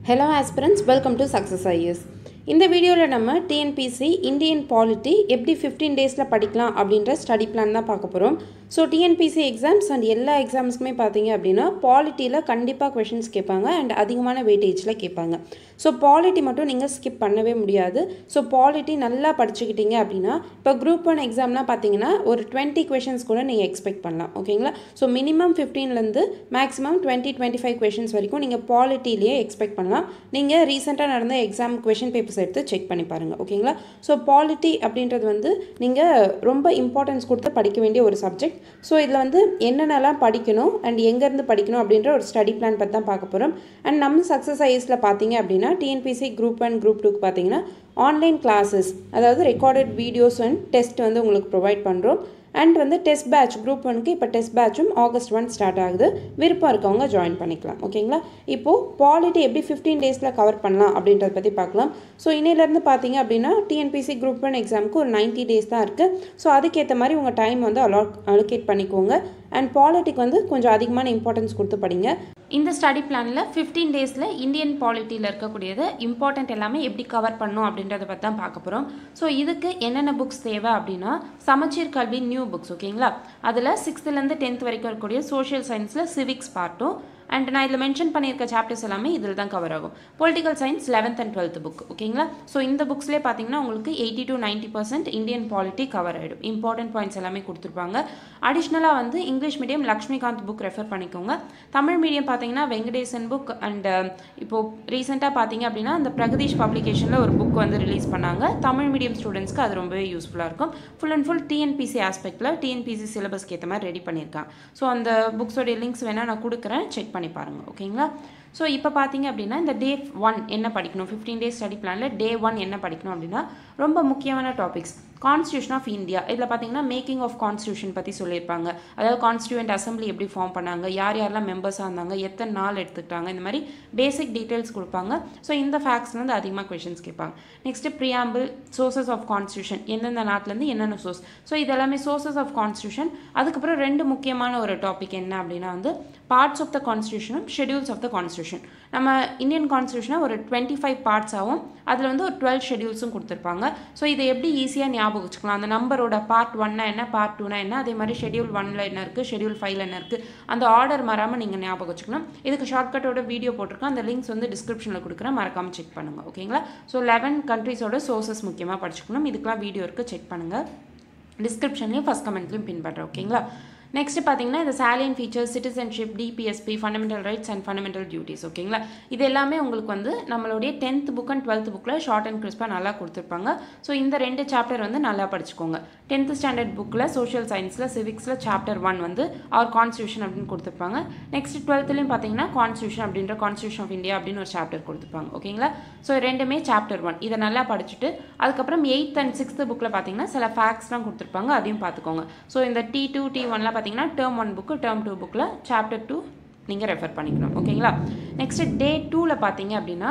hello aspirants welcome to success IS இந்த வீடியோவில் நம்ம டிஎன்பிசி இந்தியன் பாலிட்டி எப்படி ஃபிஃப்டீன் டேஸில் படிக்கலாம் அப்படின்ற ஸ்டடி பிளான் தான் பார்க்க போகிறோம் ஸோ டிஎன்பிசி எக்ஸாம்ஸ் அண்ட் எல்லா எக்ஸாம்ஸ்க்குமே பார்த்தீங்க அப்படின்னா பாலிட்டியில் கண்டிப்பாக கொஷின்ஸ் கேட்பாங்க அண்ட் அதிகமான வெயிட்டேஜில் கேட்பாங்க ஸோ பாலிட்டி மட்டும் நீங்கள் ஸ்கிப் பண்ணவே முடியாது ஸோ பாலிட்டி நல்லா படிச்சுக்கிட்டீங்க அப்படின்னா இப்போ குரூப் ஒன் எக்ஸாம்லாம் பார்த்தீங்கன்னா ஒரு டுவெண்ட்டி கொஷின்ஸ் கூட நீங்கள் எக்ஸ்பெக்ட் பண்ணலாம் ஓகேங்களா ஸோ மினிமம் ஃபிஃப்டீன்லேருந்து maximum twenty twenty five questions வரைக்கும் நீங்கள் பாலிட்டிலேயே எக்ஸ்பெக்ட் பண்ணலாம் நீங்கள் ரீசெண்டாக நடந்த எக்ஸாம் கொஷின் பேப்பர்ஸ் எடுத்து செக் பண்ணி பாருங்கள் ஓகேங்களா ஸோ பாலிட்டி அப்படின்றது வந்து நீங்கள் ரொம்ப இம்பார்ட்டன்ஸ் கொடுத்து படிக்க வேண்டிய ஒரு சப்ஜெக்ட் ஸோ இதில் வந்து என்னென்னலாம் படிக்கணும் அண்ட் எங்கேருந்து படிக்கணும் அப்படின்ற ஒரு ஸ்டடி பிளான் பற்றி தான் பார்க்க போகிறோம் அண்ட் நம்ம சக்ஸஸ் ஐஎஸில் பார்த்தீங்க அப்படின்னா டிஎன்பிசி குரூப் ஒன் குரூப் டூக்கு பார்த்தீங்கன்னா ஆன்லைன் கிளாஸஸ் அதாவது ரெக்கார்டட் வீடியோஸ் அண்ட் டெஸ்ட் வந்து உங்களுக்கு ப்ரொவைட் பண்ணுறோம் அண்ட் வந்து டெஸ்ட் பேட்ச் குரூப் ஒனுக்கு இப்போ டெஸ்ட் பேட்சும் ஆகஸ்ட் ஒன் ஸ்டார்ட் ஆகுது விருப்பம் இருக்கவங்க ஜாயின் பண்ணிக்கலாம் ஓகேங்களா இப்போது பாலிட்டி எப்படி ஃபிஃப்டீன் டேஸில் கவர் பண்ணலாம் அப்படின்றத பற்றி பார்க்கலாம் ஸோ இன்னிலேருந்து பார்த்தீங்க அப்படின்னா டிஎன்பிசி குரூப் ஒன் எக்ஸாமுக்கு ஒரு நைன்ட்டி டேஸ் தான் இருக்குது ஸோ அதுக்கேற்ற மாதிரி உங்கள் டைம் வந்து அலாட் அலோகேட் பண்ணிக்கோங்க அண்ட் பாலிட்டிக்கு வந்து கொஞ்சம் அதிகமான இம்பார்ட்டன்ஸ் கொடுத்து படிங்க இந்த ஸ்டடி பிளானில் ஃபிஃப்டீன் டேஸில் இந்தியன் பாலிட்டியில் இருக்கக்கூடியது இம்பார்ட்டண்ட் எல்லாமே எப்படி கவர் பண்ணும் அப்படின்றத பற்றி தான் பார்க்க போகிறோம் ஸோ இதுக்கு என்னென்ன புக்ஸ் தேவை அப்படின்னா சமச்சீர் கல்வி நியூ புக்ஸ் ஓகேங்களா அதில் சிக்ஸ்த்துலேருந்து டென்த் வரைக்கும் இருக்கக்கூடிய சோஷியல் சயின்ஸில் சிவிக்ஸ் பார்ட்டும் அண்ட் நான் இதில் மென்ஷன் பண்ணியிருக்க சாப்டர்ஸ் எல்லாமே இதில் தான் கவர் ஆகும் political science eleventh and twelfth book ஓகேங்களா ஸோ இந்த புக்ஸ்லேயே பார்த்தீங்கன்னா உங்களுக்கு eighty to ninety percent Indian polity cover ஆகிடும் இம்பார்ட்டன்ட் பாயிண்ட்ஸ் எல்லாமே கொடுத்துருப்பாங்க அடிஷ்னலாக வந்து English medium Laxmikanth book refer பண்ணிக்கோங்க தமிழ் மீடியம் பார்த்தீங்கன்னா வெங்கடேசன் புக் அண்ட் இப்போது ரீசெண்டாக பார்த்தீங்க அப்படின்னா அந்த பிரகதீஷ் பப்ளிகேஷனில் ஒரு புக் வந்து ரிலீஸ் பண்ணாங்க தமிழ் மீடியம் ஸ்டூடெண்ட்ஸ்க்கு அது ரொம்பவே யூஸ்ஃபுல்லாக இருக்கும் ஃபுல் அண்ட் ஃபுல் டிஎன்பிசி ஆஸ்பெக்டில் டிஎன்பிசி சிலபஸ்க்கு ஏற்ற மாதிரி ரெடி பண்ணியிருக்காங்க ஸோ அந்த புக்ஸோடைய லிங்க்ஸ் வேணால் நான் கொடுக்குறேன் செக் பண்ணி பாருங்கள் ஓகேங்களா ஸோ இப்போ பார்த்தீங்க அப்படின்னா இந்த டே ஒன் என்ன படிக்கணும் ஃபிஃப்டீன் டேஸ் ஸ்டடி பிளானில் டே ஒன் என்ன படிக்கணும் அப்படின்னா ரொம்ப முக்கியமான டாபிக்ஸ் கான்ஸ்டியூஷன் ஆஃப் இந்தியா இதில் பார்த்தீங்கன்னா மேக்கிங் ஆஃப் கான்ஸ்டியூஷன் பற்றி சொல்லியிருப்பாங்க அதாவது கான்ஸ்டியூண்ட் அசம்பிளி எப்படி ஃபார்ம் பண்ணாங்க யார் யாரெல்லாம் மெம்பர்ஸாக இருந்தாங்க எத்தனை நாள் எடுத்துக்கிட்டாங்க இந்த மாதிரி பேசிக் டீட்டெயில்ஸ் கொடுப்பாங்க ஸோ இந்த ஃபேக்ட்ஸ்லேருந்து அதிகமாக கொஷின்ஸ் கேட்பாங்க next preamble sources of constitution எந்தெந்த நாட்டிலேருந்து என்னென்ன சோர்ஸ் ஸோ இது எல்லாமே சோர்சஸ் ஆஃப் கான்ஸ்டியூஷன் அதுக்கப்புறம் ரெண்டு முக்கியமான ஒரு டாபிக் என்ன அப்படின்னா வந்து பார்ட்ஸ் ஆஃப் த கான்ஸ்டியூஷனும் ஷெடியூல்ஸ் ஆஃப் த கான்ஸ்டியூஷன் நம்ம இந்தியன் கான்ஸ்டியூஷனை ஒரு டுவெண்ட்டி ஃபைவ் பார்ட்ஸாகவும் அதில் வந்து ஒரு டுவெல் ஷெடியூல்ஸும் கொடுத்துருப்பாங்க ஸோ இதை எப்படி ஈஸியாக ஞாபகம் வச்சுக்கலாம் அந்த நம்பரோட பார்ட் ஒன்னா என்ன பார்ட் டூனா என்ன அதே மாதிரி ஷெடியூல் ஒன்ல என்ன இருக்குது ஷெடியூல் ஃபைவ்ல என்ன இருக்குது அந்த ஆர்டர் மாறாமல் நீங்கள் ஞாபகம் வச்சுக்கணும் இதுக்கு ஷார்ட்கட்டோட வீடியோ போட்டிருக்கேன் அந்த லிங்க்ஸ் வந்து டிஸ்கிரிப்ஷனில் கொடுக்குறேன் மறக்காமல் செக் பண்ணுங்கள் ஓகேங்களா ஸோ லெவன் கண்ட்ரீஸோட சோர்சஸ் முக்கியமாக படிச்சுக்கணும் இதுக்கெலாம் வீடியோ இருக்குது செக் பண்ணுங்கள் டிஸ்கிரிப்ஷன்லேயும் ஃபஸ்ட் கமெண்ட்லையும் பின்பற்றேன் ஓகேங்களா நெக்ஸ்ட் பார்த்தீங்கன்னா இந்த salient features citizenship DPSP fundamental rights and fundamental duties ஓகேங்களா இது எல்லாமே உங்களுக்கு வந்து நம்மளுடைய டென்த் புக் அண்ட் டுவெல்த் புக்கில் ஷார்ட் அண்ட் கிறிஸ்பாக நல்லா கொடுத்துருப்பாங்க ஸோ இந்த ரெண்டு சாப்டர் வந்து நல்லா படிச்சுக்கோங்க டென்த் ஸ்டாண்டர்ட் புக்கில் சோஷியல் சயின்ஸில் சிவிக்ஸில் சாப்டர் ஒன் வந்து அவர் கான்ஸ்டியூஷன் அப்படின்னு கொடுத்துருப்பாங்க நெக்ஸ்ட் டுவெல்த்லேயும் பார்த்தீங்கன்னா கான்ஸ்டியூஷன் அப்படின்ற கான்ஸ்டியூஷன் ஆஃப் இந்தியா அப்படின்னு ஒரு சாப்டர் கொடுத்துருப்பாங்க ஓகேங்களா ஸோ ரெண்டுமே சாப்டர் ஒன் இதை நல்லா படிச்சுட்டு அதுக்கப்புறம் எயித் அண்ட் சிக்ஸ்த் புக்கில் பார்த்தீங்கன்னா சில ஃபேக்ட்ஸ்லாம் கொடுத்துருப்பாங்க அதையும் பார்த்துக்கோங்க ஸோ இந்த டி டூ டி ஒன்லாம் பார்த்தீங்கன்னா term one book term two புக்கில் சாப்டர் டூ நீங்கள் ரெஃபர் பண்ணிக்கணும் ஓகேங்களா நெக்ஸ்ட் டே டூவில் பார்த்தீங்க அப்படின்னா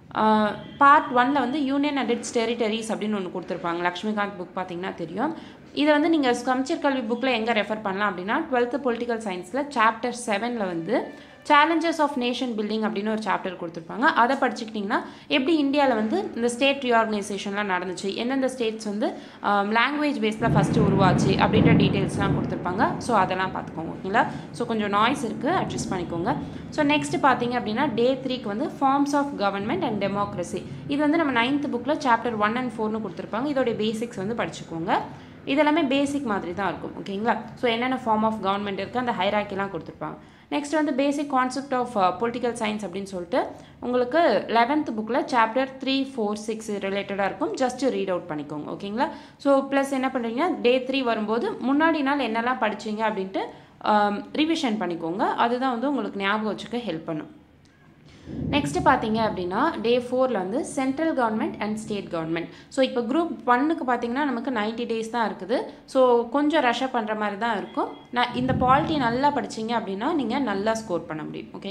பார்ட் ஒனில் வந்து யூனியன் அண்ட் இட்ஸ் டெரிட்டரிஸ் அப்படின்னு ஒன்று கொடுத்துருப்பாங்க லக்ஷ்மிகாந்த் புக் பார்த்தீங்கன்னா தெரியும் இதை வந்து நீங்கள் சமச்சீர் கல்வி புக்கில் எங்கே ரெஃபர் பண்ணலாம் அப்படின்னா டுவெல்த்து பொலிட்டிக்கல் சயின்ஸில் சாப்டர் செவனில் வந்து சேலஞ்சஸ் ஆஃப் நேஷன் பில்டிங் அப்படின்னு ஒரு சாப்டர் கொடுத்துருப்பாங்க அதை படிச்சுக்கிட்டிங்கன்னா எப்படி இந்தியாவில் வந்து இந்த ஸ்டேட் ரீஆர்கனைசேஷன்லாம் நடந்துச்சு எந்தெந்த ஸ்டேட்ஸ் வந்து லாங்குவேஜ் பேஸில் ஃபஸ்ட்டு உருவாச்சு அப்படின்ற டீட்டெயில்ஸ்லாம் கொடுத்துருப்பாங்க ஸோ அதெல்லாம் பார்த்துக்கோங்க ஓகேங்களா ஸோ கொஞ்சம் நாய்ஸ் இருக்குது அட்ஜஸ்ட் பண்ணிக்கோங்க ஸோ நெக்ஸ்ட் பார்த்தீங்க அப்படின்னா டே த்ரீக்கு வந்து forms of government and democracy இது வந்து நம்ம நைன்த் புக்கில் சாப்டர் ஒன் அண்ட் ஃபோர்னு கொடுத்துருப்பாங்க இதோடைய பேசிக்ஸ் வந்து படிச்சுக்கோங்க இதெல்லாமே பேசிக் மாதிரி தான் இருக்கும் ஓகேங்களா ஸோ என்னென்ன ஃபார்ம் ஆஃப் கவர்மெண்ட் இருக்குது அந்த ஹைராக்கிலாம் கொடுத்துருப்பாங்க நெக்ஸ்ட் வந்து basic concept of political science அப்படின்னு சொல்லிட்டு உங்களுக்கு லெவன்த் புக்கில் சாப்டர் த்ரீ ஃபோர் சிக்ஸ் ரிலேட்டடாக இருக்கும் ஜஸ்ட் ரீட் அவுட் பண்ணிக்கோங்க ஓகேங்களா ஸோ ப்ளஸ் என்ன பண்ணுறீங்க டே த்ரீ வரும்போது முன்னாடி நாள் என்னெல்லாம் படிச்சிங்க அப்படின்ட்டு ரிவிஷன் பண்ணிக்கோங்க அதுதான் வந்து உங்களுக்கு ஞாபகம் வச்சுக்க ஹெல்ப் பண்ணும் நெக்ஸ்ட்டு பார்த்தீங்க அப்படின்னா டே ஃபோரில் வந்து central government and state government so இப்போ குரூப் ஒன்னுக்கு பார்த்தீங்கன்னா நமக்கு நைன்ட்டி டேஸ் தான் இருக்குது ஸோ கொஞ்சம் ரஷ்அப் பண்ணுற மாதிரி தான் இருக்கும் நான் இந்த பாலிட்டி நல்லா படிச்சிங்க அப்படின்னா நீங்கள் நல்லா ஸ்கோர் பண்ண முடியும் ஓகேங்களா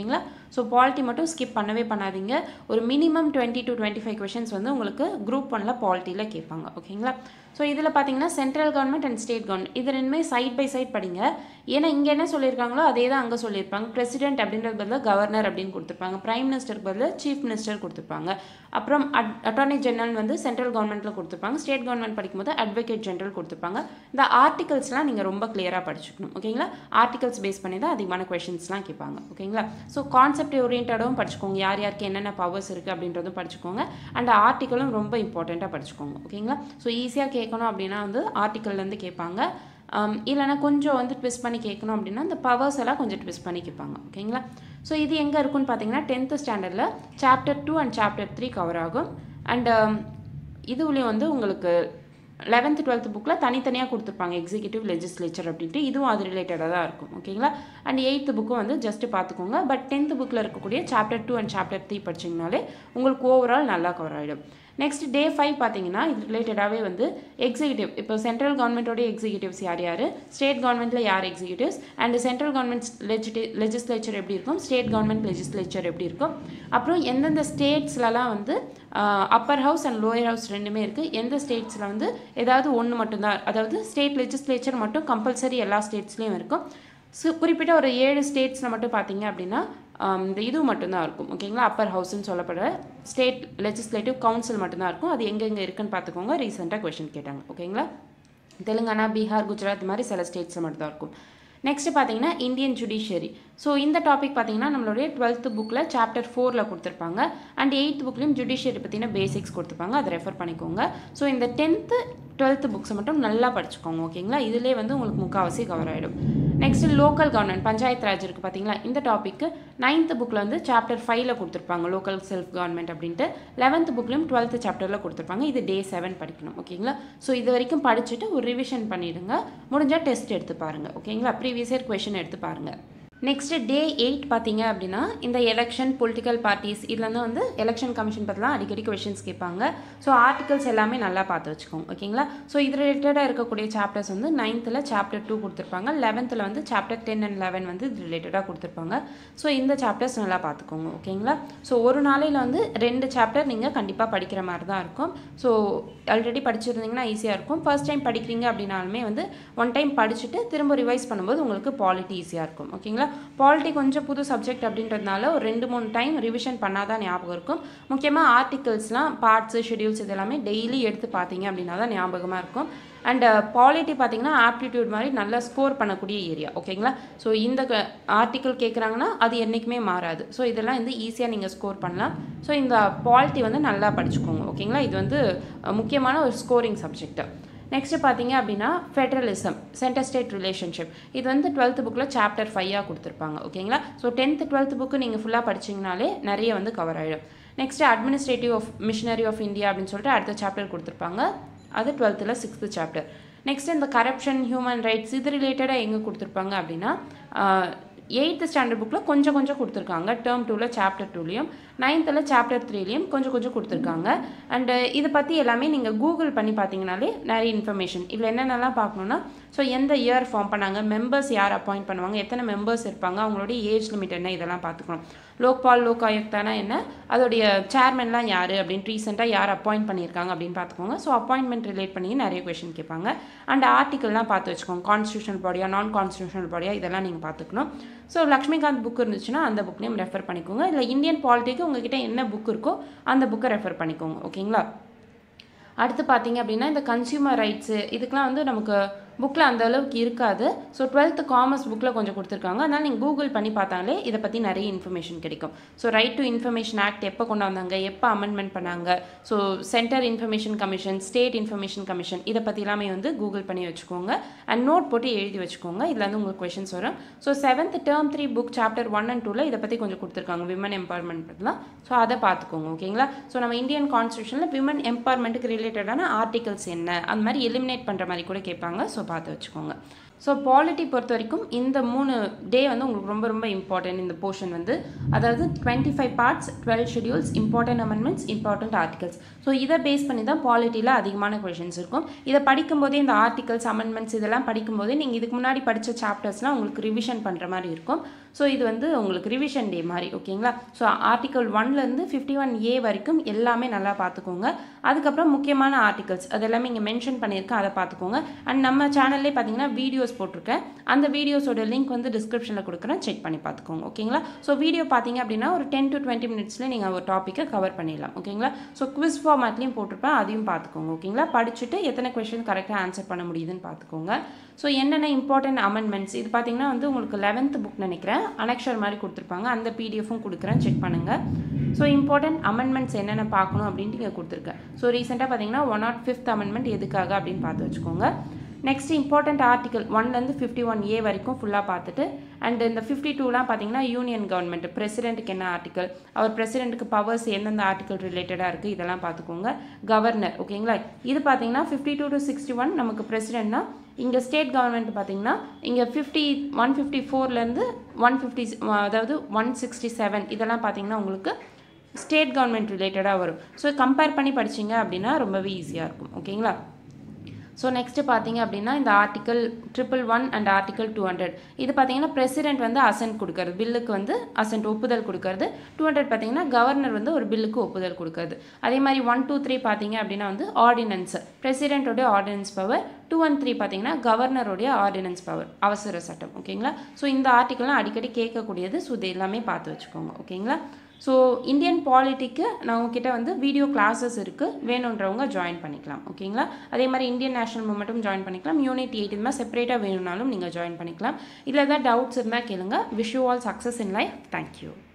ஸோ பாலிட்டி மட்டும் ஸ்கிப் பண்ணவே பண்ணாதீங்க ஒரு minimum twenty to twenty five questions வந்து உங்களுக்கு குரூப் ஒன்ல பாலிட்டியில் கேட்பாங்க ஓகேங்களா ஸோ இதில் பார்த்தீங்கன்னா central government and state government இது ரெண்டுமே சைட் பை சைட் படிங்க ஏன்னா இங்கே என்ன சொல்லியிருக்காங்களோ அதே தான் அங்கே சொல்லியிருப்பாங்க பிரசிடென்ட் அப்படின்றது பதிலாக கவர்னர் அப்படின்னு கொடுத்துருப்பாங்க பிரைம் மினிஸ்டருக்கு பதிலாக சீஃப் மினிஸ்டர் கொடுத்துருப்பாங்க அப்புறம் அட் அட்டார்னி ஜெனரல் வந்து சென்ட்ரல் கவர்மெண்ட்டில் கொடுத்துருப்பாங்க ஸ்டேட் கவர்மெண்ட் படிக்கும்போது அட்வொகேட் ஜெனரல் கொடுத்துருப்பாங்க இந்த ஆர்டிகல்ஸ்லாம் நீங்கள் ரொம்ப கிளியராக படிச்சுக்கணும் ஓகேங்களா ஆர்டிகல்ஸ் பேஸ் பண்ணி தான் அதிகமான கொஷின்ஸ்லாம் கேட்பாங்க ஓகேங்களா ஸோ கான்செப்ட் ஓரியன்டாகவும் படிச்சுக்கோங்க யார் யாருக்கு என்னென்ன பவர்ஸ் இருக்குது அப்படின்றதும் படிச்சுக்கோங்க அண்ட் ஆர்டிக்கலும் ரொம்ப இம்பார்ட்டண்ட்டாக படிச்சுக்கோங்க ஓகேங்களா ஸோ ஈஸியாக கேட்கணும் அப்படின்னா வந்து ஆர்டிக்கல்லேருந்து கேட்பாங்க um, இல்லைனா கொஞ்சம் வந்து ட்விஸ்ட் பண்ணி கேட்கணும் அப்படின்னா இந்த பவர்ஸ் எல்லாம் கொஞ்சம் ட்விஸ்ட் பண்ணி கேட்பாங்க ஓகேங்களா ஸோ இது எங்கே இருக்குன்னு பார்த்தீங்கன்னா டென்த்து ஸ்டாண்டர்டில் chapter two and chapter three cover ஆகும் அண்ட் இதுவுலேயும் வந்து உங்களுக்கு லெவன்த்து டுவெல்த் புக்கில் தனித்தனியாக கொடுத்துருப்பாங்க எக்ஸிக்யூட்டிவ் லெஜிஸ்லேச்சர் அப்படின்ட்டு இதுவும் அது ரிலேட்டடாக தான் இருக்கும் ஓகேங்களா அண்ட் எயித்து புக்கும் வந்து ஜஸ்ட் பார்த்துக்கோங்க பட் டென்த்து புக்கில் இருக்கக்கூடிய chapter two and chapter three படிச்சிங்கனாலே உங்களுக்கு ஓவரால் நல்லா கவர் ஆகிடும் நெக்ஸ்ட் டே ஃபைவ் பார்த்தீங்கன்னா இது ரிலேட்டடாகவே வந்து எக்ஸிக்யூட்டிவ் இப்போ சென்ட்ரல் கவர்மெண்ட்டோட எக்ஸிக்யூட்டிவ்ஸ் யார் யார் ஸ்டேட் கவர்மெண்ட்டில் யார் executives and central government legit legislature எப்படி இருக்கும் ஸ்டேட் கவர்மெண்ட் லெஜிஸ்லேச்சர் எப்படி இருக்கும் அப்புறம் எந்தெந்த ஸ்டேட்ஸ்லலாம் வந்து upper house and lower house ரெண்டுமே இருக்குது எந்த ஸ்டேட்ஸில் வந்து ஏதாவது ஒன்று மட்டும்தான் அதாவது ஸ்டேட் லெஜிஸ்லேச்சர் மட்டும் கம்பல்சரி எல்லா ஸ்டேட்ஸ்லேயும் இருக்கும் ஸோ குறிப்பிட்ட ஒரு ஏழு ஸ்டேட்ஸில் மட்டும் பார்த்தீங்க அப்படின்னா ஆம், இந்த இது மட்டும்தான் இருக்கும் ஓகேங்களா அப்பர் ஹவுஸ்னு சொல்லப்படுற ஸ்டேட் லெஜிஸ்லேட்டிவ் கவுன்சில் மட்டும்தான் இருக்கும் அது எங்கெங்கே இருக்குன்னு பார்த்துக்கோங்க ரீசெண்டாக கொஷின் கேட்டாங்க ஓகேங்களா தெலுங்கானா பீகார் குஜராத் இந்த மாதிரி சில ஸ்டேட்ஸில் மட்டும்தான் இருக்கும் நெக்ஸ்ட் பார்த்தீங்கன்னா இந்தியன் ஜுடிஷியரி ஸோ இந்த டாபிக் பார்த்தீங்கன்னா நம்மளுடைய டுவெல்த் புக்கில் சாப்டர் ஃபோரில் கொடுத்துருப்பாங்க அண்ட் எயித் புக்லேயும் ஜுடிஷியரி பற்றின பேசிக்ஸ் கொடுத்துருப்பாங்க அதை ரெஃபர் பண்ணிக்கோங்க ஸோ இந்த டென்த்து டுவெல்த்து புக்ஸை மட்டும் நல்லா படிச்சுக்கோங்க ஓகேங்களா இதிலே வந்து உங்களுக்கு முக்கால்வாசி கவர் ஆகிடும் next local government panchayat raj இருக்குது பார்த்தீங்களா இந்த டாப்பிக்கு நைன்த் புக்கில் வந்து சாப்டர் ஃபைவ்ல கொடுத்துருப்பாங்க லோக்கல் செல்ஃப் கவர்மெண்ட் அப்படின்ட்டு லெவன்த் புக்லையும் டுவெல்த் சாப்டரில் கொடுத்துருப்பாங்க இது டே செவன் படிக்கணும் ஓகேங்களா ஸோ இது வரைக்கும் படிச்சுட்டு ஒரு ரிவிஷன் பண்ணிடுங்க முடிஞ்சால் டெஸ்ட் எடுத்து பாருங்கள் ஓகேங்களா ப்ரீவியஸ் இயர் கொஷின் எடுத்து பாருங்கள் நெக்ஸ்ட் டே எயிட் பார்த்தீங்க அப்படின்னா இந்த எலெக்ஷன் பொலிட்டிக்கல் பார்ட்டிஸ் இதுலேருந்து வந்து எலெக்ஷன் கமிஷன் பற்றிலாம் அடிக்கடி கொஷின்ஸ் கேட்பாங்க ஸோ ஆர்டிகல்ஸ் எல்லாமே நல்லா பார்த்து வச்சுக்கோங்க ஓகேங்களா ஸோ இது ரிலேட்டடாக இருக்கக்கூடிய சாப்டர்ஸ் வந்து நைன்த்தில் சாப்டர் டூ கொடுத்துருப்பாங்க லெவன்த்தில் வந்து சாப்டர் டென் அண்ட் லெவன் வந்து இது ரிலேட்டடாக கொடுத்துருப்பாங்க ஸோ இந்த சாப்டர்ஸ் நல்லா பார்த்துக்கோங்க ஓகேங்களா ஸோ ஒரு நாளையில் வந்து ரெண்டு சாப்டர் நீங்கள் கண்டிப்பாக படிக்கிற மாதிரி தான் இருக்கும் ஸோ ஆல்ரெடி படிச்சிருந்தீங்கன்னா ஈஸியாக இருக்கும் ஃபர்ஸ்ட் டைம் படிக்கிறீங்க அப்படின்னாலுமே வந்து ஒன் டைம் படிச்சுட்டு திரும்ப ரிவைஸ் பண்ணும்போது உங்களுக்கு பாலிட்டி ஈஸியாக இருக்கும் ஓகேங்களா பாலிட்டி கொஞ்சம் புது சப்ஜெக்ட் அப்படின்றதுனால ஒரு ரெண்டு மூணு டைம் ரிவிஷன் பண்ணாதான் ஞாபகம் இருக்கும் முக்கியமாக ஆர்டிகல்ஸ்லாம் பார்ட்ஸு ஷெடியூல்ஸ் இதெல்லாமே டெய்லி எடுத்து பார்த்தீங்க அப்படின்னா தான் ஞாபகமாக இருக்கும் அண்ட் பாலிட்டி பார்த்தீங்கன்னா ஆப்டிடியூட் மாதிரி நல்லா ஸ்கோர் பண்ணக்கூடிய ஏரியா ஓகேங்களா ஸோ இந்த ஆர்டிக்கல் கேட்குறாங்கன்னா அது என்றைக்குமே மாறாது ஸோ இதெல்லாம் வந்து ஈஸியாக நீங்கள் ஸ்கோர் பண்ணலாம் ஸோ இந்த பாலிட்டி வந்து நல்லா படிச்சுக்கோங்க ஓகேங்களா இது வந்து அஹ், முக்கியமான ஒரு ஸ்கோரிங் சப்ஜெக்ட் நெக்ஸ்ட் பார்த்தீங்க அப்படின்னா ஃபெடரலிசம் சென்டர் ஸ்டேட் ரிலேஷன்ஷிப் இது வந்து டுவெல்த் புக்கில் சாப்டர் ஃபைவாக கொடுத்துருப்பாங்க ஓகேங்களா ஸோ டென்த்து டுவெல்த் புக்கு நீங்கள் ஃபுல்லாக படிச்சீங்கனாலே நிறைய வந்து கவர் ஆகிடும் next administrative of machinery of India அப்படின்னு சொல்லிட்டு அடுத்த சாப்டர் கொடுத்துருப்பாங்க அது டுவெல்த்தில் சிக்ஸ்த்து சாப்டர் நெக்ஸ்ட் இந்த கரப்ஷன் ஹியூமன் ரைட்ஸ் இது ரிலேட்டடாக எங்கே கொடுத்துருப்பாங்க அப்படின்னா எயித்து ஸ்டாண்டர்ட் புக்கில் கொஞ்சம் கொஞ்சம் கொடுத்துருக்காங்க டேர்ம் டூவில் சாப்டர் டூலையும் நைன்த்தில் சாப்டர் த்ரீலையும் கொஞ்சம் கொஞ்சம் கொடுத்துருக்காங்க அண்டு இதை பற்றி எல்லாமே நீங்கள் கூகுள் பண்ணி பார்த்தீங்கனாலே நிறைய இன்ஃபர்மேஷன் இதில் என்னென்னலாம் பார்க்கணுன்னா ஸோ எந்த இயர் ஃபார்ம் பண்ணாங்க மெம்பர்ஸ் யார் அப்பாயிண்ட் பண்ணுவாங்க எத்தனை மெம்பர்ஸ் இருப்பாங்க அவங்களுடைய ஏஜ் லிமிட் என்ன இதெல்லாம் பார்த்துக்கணும் லோக்பால் லோக் ஆயுக்தானா என்ன அதோடைய சேர்மன்லாம் யார் அப்படின்னு ரீசெண்டாக யார் அப்பாயிண்ட் பண்ணியிருக்காங்க அப்படின்னு பார்த்துக்கோங்க ஸோ அப்பாயின்மெண்ட் ரிலேட் பண்ணி நிறைய கொஷின் கேட்பாங்க அண்ட் ஆர்டிக்கல்லாம் பார்த்து வச்சுக்கோங்க கான்ஸ்டியூஷனல் பாடியா நான் கான்ஸ்டியூஷனல் பாடியா இதெல்லாம் நீங்கள் பார்த்துக்கணும் ஸோ லக்ஷ்மிகாந்த் புக் இருந்துச்சுன்னா அந்த புக் நேம் ரெஃபர் பண்ணிக்கோங்க இல்லை இந்தியன் பாலிட்டிக்கு உங்ககிட்ட என்ன புக் இருக்கோ அந்த புக்கை ரெஃபர் பண்ணிக்கோங்க ஓகேங்களா அடுத்து பார்த்தீங்க அப்படின்னா இந்த கன்சியூமர் ரைட்ஸு இதுக்கெலாம் வந்து நமக்கு புக்கில் அந்த அளவுக்கு இருக்காது ஸோ டுவெல்த்து காமர்ஸ் புக்கில் கொஞ்சம் கொடுத்துருக்காங்க அதனால் நீங்கள் கூகுள் பண்ணி பார்த்தாலே இதை பற்றி நிறைய இன்ஃபர்மேஷன் கிடைக்கும் so right to information act எப்போ கொண்டு வந்தாங்க எப்போ அமெண்ட்மெண்ட் பண்ணாங்க so center information commission state information commission இதை பற்றி எல்லாமே வந்து கூகுள் பண்ணி வச்சுக்கோங்க அண்ட் நோட் போட்டு எழுதி வச்சுக்கோங்க இதில் வந்து உங்களுக்கு கொஷின்ஸ் வரும் so seventh term three book chapter one and டூவில் இதை பற்றி கொஞ்சம் கொடுத்துருக்காங்க விமன் எம்பவர்மெண்ட் பற்றிலாம் ஸோ அதை பார்த்துக்கோங்க ஓகேங்களா ஸோ நம்ம இந்தியன் கான்ஸ்டியூஷனில் விமன் எம்பவர்மெண்ட்டுக்கு ரிலேட்டடான ஆர்டிகல்ஸ் என்ன அந்த மாதிரி எலிமினேட் பண்ணுற மாதிரி கூட கேட்பாங்க ஸோ பார்த்து வச்சுக்கோங்க ஸோ பாலிட்டி பொறுத்த வரைக்கும் இந்த மூணு டே வந்து உங்களுக்கு ரொம்ப ரொம்ப இம்பார்ட்டன்ட் இந்த போர்ஷன் வந்து அதாவது twenty five parts twelve schedules important amendments important articles so இதை பேஸ் பண்ணி தான் பாலிட்டியில் அதிகமான கொஷின்ஸ் இருக்கும் இதை படிக்கும்போதே இந்த ஆர்டிகல்ஸ் அமெண்ட்மெண்ட்ஸ் இதெல்லாம் படிக்கும்போதே நீங்கள் இதுக்கு முன்னாடி படித்த சாப்டர்ஸ்லாம் உங்களுக்கு ரிவிஷன் பண்ணுற மாதிரி இருக்கும் ஸோ இது வந்து உங்களுக்கு ரிவிஷன் டே மாதிரி ஓகேங்களா ஸோ ஆர்டிக்கல் ஒன்லேருந்து ஃபிஃப்டி ஒன் ஏ வரைக்கும் எல்லாமே நல்லா பார்த்துக்கோங்க அதுக்கப்புறம் முக்கியமான ஆர்டிகல்ஸ் அது எல்லாமே இங்கே மென்ஷன் பண்ணியிருக்கேன் அதை பார்த்துக்கோங்க அண்ட் நம்ம சேனல்லே பார்த்தீங்கன்னா வீடியோஸ் போட்டிருக்கேன் அந்த வீடியோஸோட லிங்க் வந்து டிஸ்கிரிப்ஷனில் கொடுக்குறேன் செக் பண்ணி பார்த்துக்கோங்க ஓகேங்களா ஸோ வீடியோ பார்த்தீங்க அப்படின்னா ஒரு டென் டு டுவெண்ட்டி மினிட்ஸில் நீங்கள் ஒரு டாப்பிக்கை கவர் பண்ணிடலாம் ஓகேங்களா ஸோ குவிஸ் ஃபார்மேட்லேயும் போட்டிருப்பேன் அதையும் பார்த்துக்கோங்க ஓகேங்களா படிச்சுட்டு எத்தனை கொஷின் கரெக்டாக ஆன்சர் பண்ண முடியுதுன்னு பார்த்துக்கோங்க ஸோ என்னென்ன இம்பார்ட்டன்ட் அமெண்ட்மெண்ட்ஸ் இது பார்த்தீங்கன்னா வந்து உங்களுக்கு லெவன்த் புக் நினைக்கிறேன் அனக்ஷர் மாதிரி கொடுத்துருப்பாங்க அந்த பிடிஎஃப்பும் கொடுக்குறேன் செக் பண்ணுங்கள் ஸோ இம்பார்ட்டன்ட் அமெண்ட்மெண்ட்ஸ் என்னென்ன பார்க்கணும் அப்படின்ட்டு இங்கே கொடுத்துருக்கேன் ஸோ ரீசெண்டாக பார்த்தீங்கன்னா ஒன் நாட் ஃபிஃப்த் அமெண்ட்மெண்ட் எதுக்காக அப்படின்னு பார்த்து வச்சுக்கோங்க நெக்ஸ்ட் இம்பார்ட்டன்ட் ஆர்டிகல் ஒன்லேருந்து ஃபிஃப்டி ஒன் ஏ வரைக்கும் ஃபுல்லாக பார்த்துட்டு அண்ட் இந்த ஃபிஃப்டி டூலாம் பார்த்தீங்கன்னா யூனியன் கவர்மெண்ட் பிரசிடென்ட்டுக்கு என்ன ஆர்டிக்கல் அவர் பிரசிடென்ட்டுக்கு பவர்ஸ் எந்தெந்த ஆர்டிக்கல் ரிலேட்டடாக இருக்குது இதெல்லாம் பார்த்துக்கோங்க கவர்னர் ஓகேங்களா இது பார்த்தீங்கன்னா fifty two to sixty one நமக்கு பிரசிடென்ட்னா இங்கே ஸ்டேட் கவர்மெண்ட் பார்த்தீங்கன்னா இங்கே ஃபிஃப்டி ஒன் ஃபிஃப்டி ஃபோர்லேருந்து ஒன் ஃபிஃப்டி அதாவது ஒன் சிக்ஸ்டி செவன் இதெல்லாம் பார்த்தீங்கன்னா உங்களுக்கு ஸ்டேட் கவர்மெண்ட் ரிலேட்டடாக வரும் ஸோ கம்பேர் பண்ணி படிச்சிங்க அப்படின்னா ரொம்பவே ஈஸியாக இருக்கும் ஓகேங்களா ஸோ நெக்ஸ்ட்டு பார்த்தீங்க அப்படின்னா இந்த article triple one and article two hundred இது பார்த்தீங்கன்னா பிரசிடென்ட் வந்து அசன்ட் கொடுக்கறது பில்லுக்கு வந்து அசன்ட் ஒப்புதல் கொடுக்கறது டூ ஹண்ட்ரட் பார்த்தீங்கன்னா கவர்னர் வந்து ஒரு பில்லுக்கு ஒப்புதல் கொடுக்கறது அதே மாதிரி ஒன் டூ த்ரீ பார்த்தீங்க அப்படின்னா வந்து ஆர்டினன்ஸ் பிரசிடென்ட்டோடைய ordinance power two one three பார்த்தீங்கன்னா கவர்னருடைய ஆர்டினன்ஸ் பவர் அவசர சட்டம் ஓகேங்களா ஸோ இந்த ஆர்டிக்கல்லாம் அடிக்கடி கேட்கக்கூடியது ஸோ இது எல்லாமே பார்த்து வச்சுக்கோங்க ஓகேங்களா ஸோ இந்தியன் பாலிட்டிக்கு நான் உங்ககிட்ட வந்து வீடியோ கிளாஸஸ் இருக்குது வேணுன்றவங்க ஜாயின் பண்ணிக்கலாம் ஓகேங்களா அதே மாதிரி இந்தியன் நேஷனல் மூமெண்ட்டும் ஜாயின் பண்ணிக்கலாம் யூனிட் எயிட் இது மாதிரி செப்பரேட்டாக வேணும்னாலும் நீங்கள் ஜாயின் பண்ணிக்கலாம் இதில் ஏதாவது டவுட்ஸ் இருந்தால் கேளுங்க wish you all success in life thank you